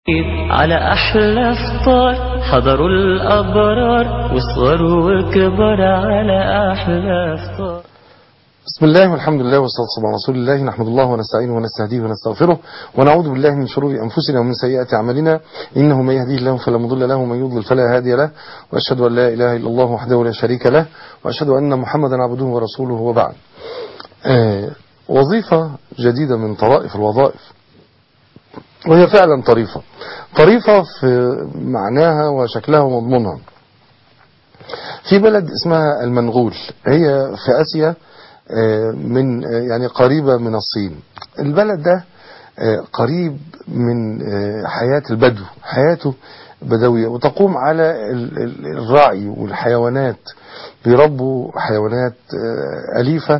على أحلى فطار حضروا الأبرار وصغروا وكبر على أحلى فطار بسم الله والحمد لله والصلاة والسلام على رسول الله نحمد الله ونستعينه ونستهديه ونستغفره ونعوذ بالله من شرور أنفسنا ومن سيئات أعمالنا إنه من يهديه الله فلا مضل له ومن يضلل فلا هادي له وأشهد أن لا إله إلا الله وحده لا شريك له وأشهد أن محمدا عبده ورسوله وبعد آه وظيفة جديدة من طرائف الوظائف وهي فعلا طريفة طريفة في معناها وشكلها ومضمونها في بلد اسمها المنغول هي في آسيا من يعني قريبة من الصين البلد ده قريب من حياة البدو حياته بدوية وتقوم على الرعي والحيوانات بيربوا حيوانات أليفة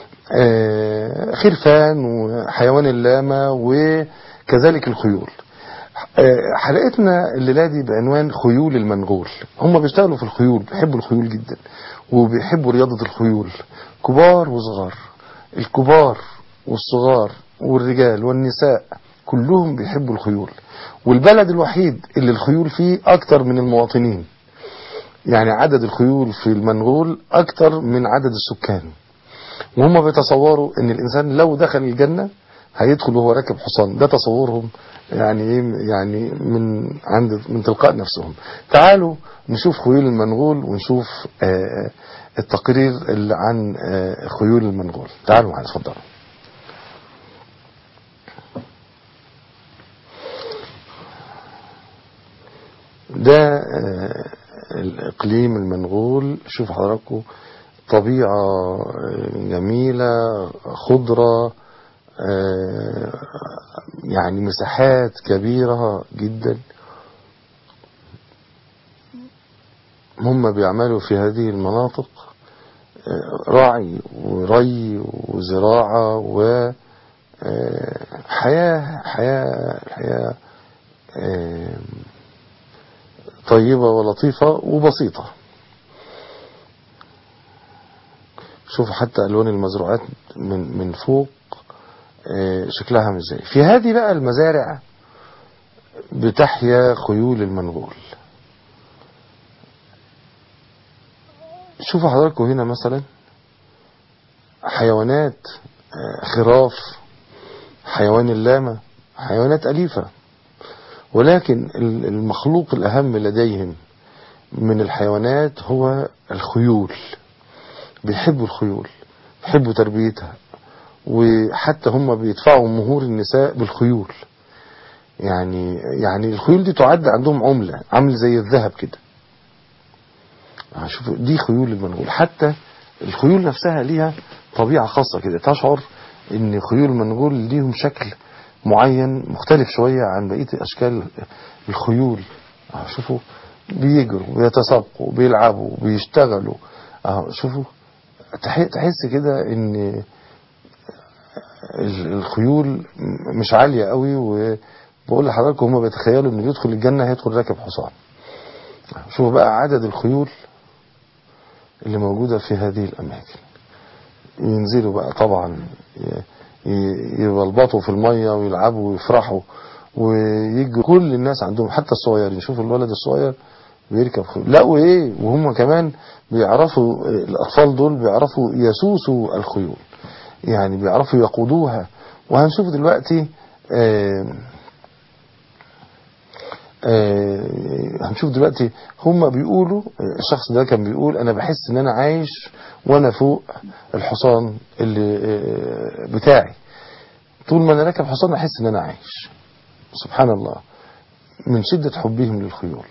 خرفان وحيوان اللاما وكذلك الخيول حلقتنا الليلة دي بعنوان خيول المنغول هم بيشتغلوا في الخيول بيحبوا الخيول جدا وبيحبوا رياضة الخيول كبار وصغار الكبار والصغار والرجال والنساء كلهم بيحبوا الخيول والبلد الوحيد اللي الخيول فيه أكتر من المواطنين يعني عدد الخيول في المنغول أكتر من عدد السكان وهم بيتصوروا ان الإنسان لو دخل الجنة هيدخل وهو راكب حصان ده تصورهم يعني يعني من عند من تلقاء نفسهم تعالوا نشوف خيول المنغول ونشوف آه التقرير اللي عن آه خيول المنغول تعالوا معنا اتفضلوا ده آه الاقليم المنغول شوف حضراتكم طبيعة جميلة خضرة يعني مساحات كبيرة جدا هم بيعملوا في هذه المناطق رعي وري وزراعة وحياة حياة حياة طيبة ولطيفة وبسيطة شوفوا حتى ألوان المزروعات من من فوق شكلها عامل ازاي في هذه بقى المزارع بتحيا خيول المنغول شوفوا حضراتكم هنا مثلا حيوانات خراف حيوان اللامة حيوانات أليفة ولكن المخلوق الأهم لديهم من الحيوانات هو الخيول بيحبوا الخيول بيحبوا تربيتها وحتى هم بيدفعوا مهور النساء بالخيول يعني يعني الخيول دي تعد عندهم عملة عامل زي الذهب كده شوفوا دي خيول المنغول حتى الخيول نفسها ليها طبيعة خاصة كده تشعر ان خيول المنغول ليهم شكل معين مختلف شوية عن بقية اشكال الخيول شوفوا بيجروا بيتسابقوا بيلعبوا بيشتغلوا شوفوا تحس كده ان الخيول مش عالية قوي وبقول لحضراتكم هم بيتخيلوا انه بيدخل الجنة هيدخل راكب حصان شوفوا بقى عدد الخيول اللي موجودة في هذه الاماكن ينزلوا بقى طبعا يبلبطوا في المية ويلعبوا ويفرحوا ويجوا كل الناس عندهم حتى الصغيرين شوفوا الولد الصغير بيركب خيول لا وايه وهم كمان بيعرفوا الاطفال دول بيعرفوا يسوسوا الخيول يعني بيعرفوا يقودوها وهنشوف دلوقتي آآ آآ هنشوف دلوقتي هم بيقولوا الشخص ده كان بيقول انا بحس ان انا عايش وانا فوق الحصان اللي بتاعي طول ما انا راكب حصان احس ان انا عايش سبحان الله من شدة حبهم للخيول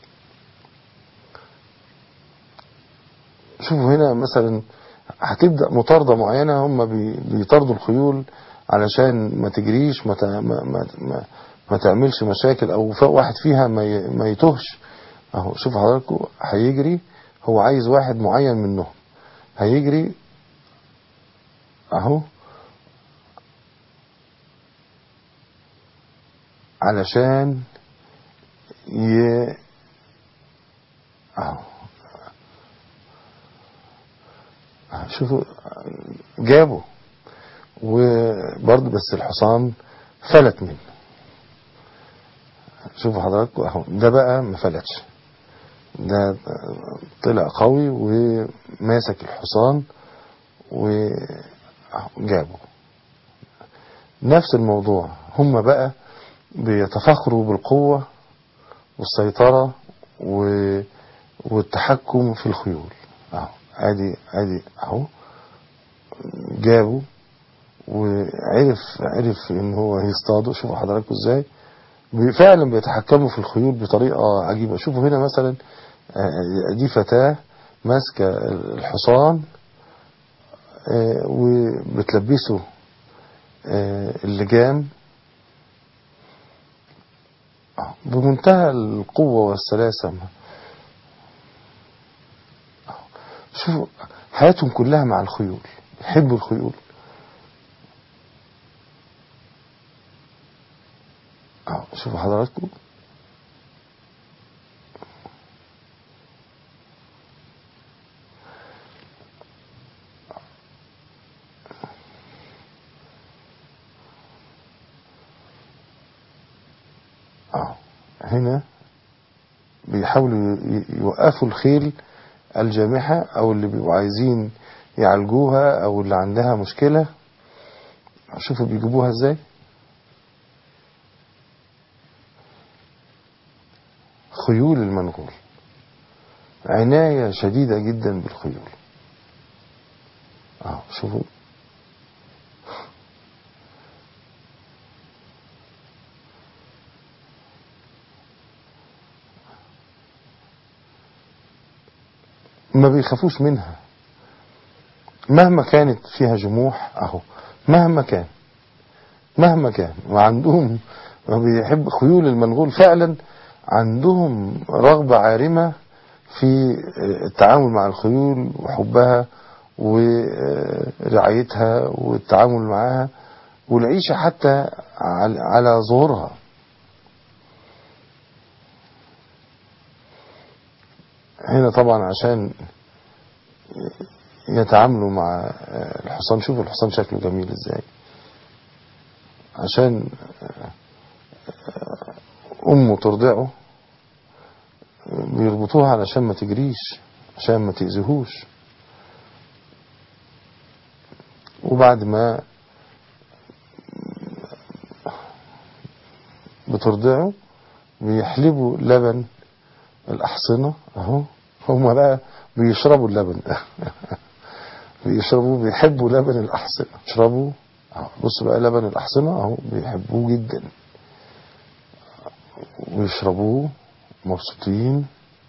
شوفوا هنا مثلا هتبدأ مطاردة معينة هم بيطاردوا الخيول علشان ما تجريش ما, ما, ما, ما تعملش مشاكل او واحد فيها ما, ما يتهش اهو شوف حضراتكم هيجري هو عايز واحد معين منهم هيجري اهو علشان ي اهو شوفوا جابوا وبرضه بس الحصان فلت منه شوفوا حضراتكم اهو ده بقى ما فلتش ده طلع قوي وماسك الحصان وجابه نفس الموضوع هم بقى بيتفخروا بالقوة والسيطرة و... والتحكم في الخيول اهو ادي ادي اهو جابه وعرف عرف ان هو هيصطاده شوفوا حضراتكم ازاي بي- فعلا بيتحكموا في الخيول بطريقة عجيبة شوفوا هنا مثلا آه، دي فتاة ماسكة الحصان آه، وبتلبسه آه، اللجام آه، بمنتهى القوة والسلاسة آه، شوفوا حياتهم كلها مع الخيول يحبوا الخيول آه، شوفوا حضراتكم اه هنا بيحاولوا ي- يوقفوا الخيل الجامحة او اللي بيبقوا عايزين يعالجوها او اللي عندها مشكلة شوفوا بيجيبوها ازاي خيول المنغول عناية شديدة جدا بالخيول اه شوفوا ما بيخافوش منها مهما كانت فيها جموح اهو مهما كان مهما كان وعندهم ما بيحب خيول المنغول فعلا عندهم رغبة عارمة في التعامل مع الخيول وحبها ورعايتها والتعامل معها والعيشة حتى على على ظهورها هنا طبعا عشان يتعاملوا مع الحصان شوفوا الحصان شكله جميل ازاي عشان امه ترضعه بيربطوها علشان ما تجريش عشان ما تأذيهوش وبعد ما بترضعه بيحلبوا لبن الأحصنة أهو هما بقى بيشربوا اللبن ده بيشربوا بيحبوا لبن الأحصنة يشربوا أهو بص بقى لبن الأحصنة أهو بيحبوه جدا ويشربوه مبسوطين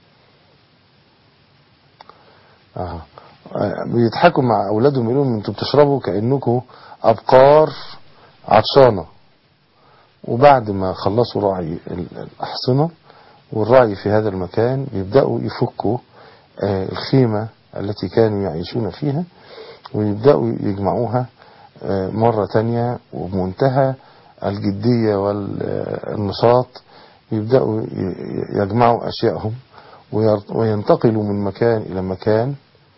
أهو بيضحكوا مع أولادهم يقولوا لهم انتوا بتشربوا كأنكم أبقار عطشانة وبعد ما خلصوا رعي الأحصنة والرعي في هذا المكان يبدأوا يفكوا الخيمة التي كانوا يعيشون فيها ويبدأوا يجمعوها مرة تانية وبمنتهى الجدية والنشاط يبدأوا يجمعوا أشيائهم وينتقلوا من مكان إلى مكان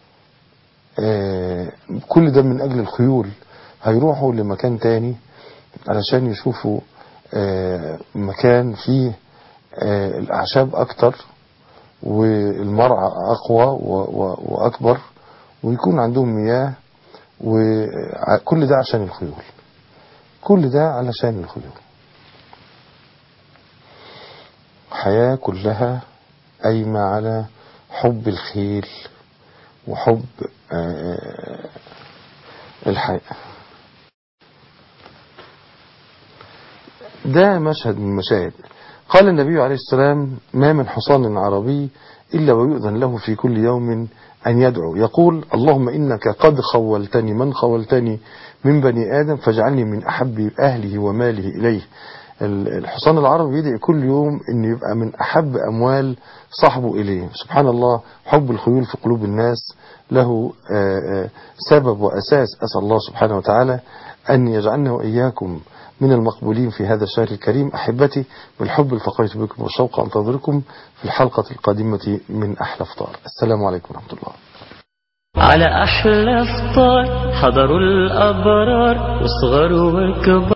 كل ده من أجل الخيول هيروحوا لمكان تاني علشان يشوفوا مكان فيه الأعشاب أكتر والمرعى أقوى وأكبر ويكون عندهم مياه وكل ده عشان الخيول كل ده علشان الخيول حياة كلها قايمة على حب الخيل وحب الحياة ده مشهد من المشاهد قال النبي عليه السلام ما من حصان عربي إلا ويؤذن له في كل يوم أن يدعو يقول اللهم إنك قد خولتني من خولتني من بني آدم فاجعلني من أحب أهله وماله إليه الحصان العربي يدعي كل يوم أن يبقى من أحب أموال صاحبه إليه سبحان الله حب الخيول في قلوب الناس له سبب وأساس أسأل الله سبحانه وتعالى أن يجعلنا وإياكم من المقبولين في هذا الشهر الكريم أحبتي بالحب التقيت بكم والشوق أنتظركم في الحلقة القادمة من أحلى فطار السلام عليكم ورحمة الله على أحلى فطار حضروا الأبرار وصغروا وكبار